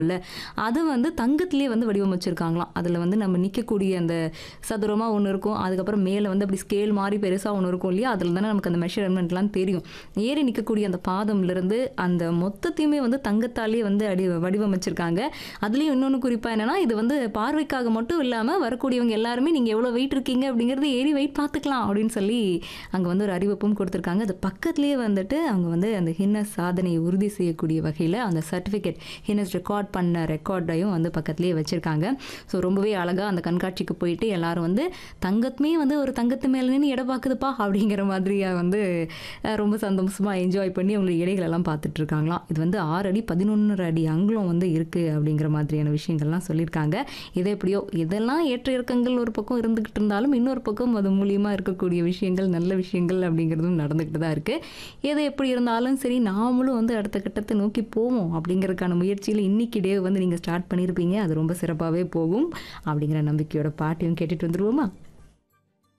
இல்ல அது வந்து தங்கத்திலேயே வந்து வடிவமைச்சிருக்காங்களாம் அதில் வந்து நம்ம நிற்கக்கூடிய அந்த சதுரமாக ஒன்று இருக்கும் அதுக்கப்புறம் மேலே வந்து அப்படி ஸ்கேல் மாதிரி பெருசாக ஒன்று இருக்கும் இல்லையா அதில் தானே நமக்கு அந்த மெஷர்மெண்ட்லாம் தெரியும் ஏறி நிற்கக்கூடிய அந்த பாதம்லேருந்து அந்த மொத்தத்தையுமே வந்து தங்கத்தாலே வந்து அடி வடிவமைச்சிருக்காங்க அதுலேயும் இன்னொன்று குறிப்பாக என்னென்னா இது வந்து பார்வைக்காக மட்டும் இல்லாமல் வரக்கூடியவங்க எல்லாருமே நீங்கள் எவ்வளோ வெயிட் இருக்கீங்க அப்படிங்கிறது ஏறி வெயிட் பார்த்துக்கலாம் அப்படின்னு சொல்லி அங்கே வந்து ஒரு அறிவிப்பும் கொடுத்துருக்காங்க அது பக்கத்துலேயே வந்துட்டு அவங்க வந்து அந்த ஹின்னஸ் சாதனையை உறுதி செய்யக்கூடிய வகையில் அந்த சர்டிஃபிகேட் ஹின்னஸ் ரெக்கார்ட் பண்ண ரெக்கார்டையும் வந்து பக்கத்துலேயே வச்சுருக்காங்க ஸோ ரொம்பவே அழகாக அந்த கண்காட்சிக்கு போயிட்டு எல்லாரும் வந்து தங்கத்துமே வந்து ஒரு தங்கத்து மேலே நின்று எடை பார்க்குதுப்பா அப்படிங்கிற மாதிரியாக வந்து அஹ், ரொம்ப சந்தோஷமாக என்ஜாய் பண்ணி அவங்களுக்கு இடைகளெல்லாம் பார்த்துட்டு இருக்காங்களாம் இது வந்து ஆறு அடி பதினொன்று அடி அங்குலம் வந்து இருக்குது அப்படிங்கிற மாதிரியான விஷயங்கள்லாம் சொல்லியிருக்காங்க இதை எப்படியோ இதெல்லாம் ஏற்ற இறக்கங்கள் ஒரு பக்கம் இருந்துக்கிட்டு இருந்தாலும் இன்னொரு பக்கம் அது மூலியமாக இருக்கக்கூடிய விஷயங்கள் நல்ல விஷயங்கள் அப்படிங்கிறதும் நடந்துக்கிட்டு தான் இருக்குது எது எப்படி இருந்தாலும் சரி நாமளும் வந்து அடுத்த கட்டத்தை நோக்கி போவோம் அப்படிங்கிறதுக்கான முயற்சியில் இன்னைக்கு டே வந்து நீங்கள் ஸ்டார்ட் பண்ணியிருப்பீங்க அது ரொம்ப சிறப்பாகவே போகும் அப்படிங்கிற நம்பிக்கையோட பாட்டையும் கேட்டுட்டு வந்துருவோமா